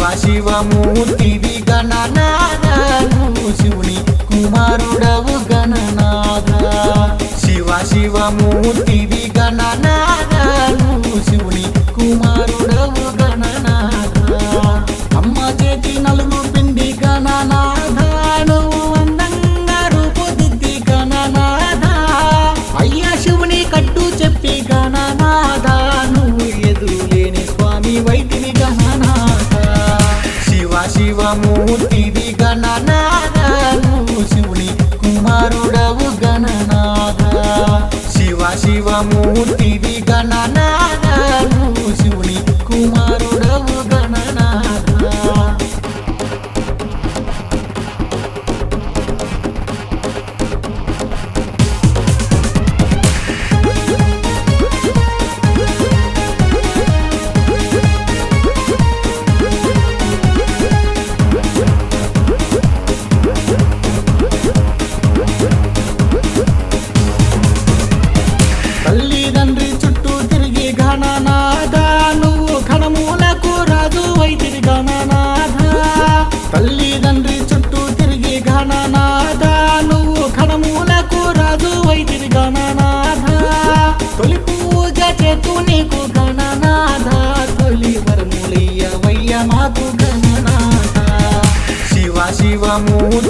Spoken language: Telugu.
శివమూర్తివి గణనాథను శివుని కుమారుడవు గణనాథ శివ శివమూర్తివి గణనాథను శివుని కుమారుడవు గణనాథ అమ్మ చేతి నలుగు పిండి గణనాథను అందంగా రూపుదిద్ది గణనాథ అయ్య శివుని కట్టు చెప్పి గణనాథను ఎదులేని స్వామి వైతిని గణనాథ శివ శివమూర్తివి గణనాథను శివుని కుమారుడవు గణనాథ శివ శివమూర్తివి గణనాథను శివుని కుమారుడవు గణనాథ తల్లిదండ్రి చుట్టూ తిరిగి గణనాథ నువ్వు ఘనమూలకు రాజు వైతిరి గణనాథ తల్లిదండ్రి చుట్టూ తిరిగి గణనాథ నువ్వు ఘనమూలకు రాజు వైతిరి గణనాథ తొలి పూజ చేతు నీకు గణనాథ తొలి వరములయ్య వయ్య మాకు గణనాథ శివ శివమూర్తి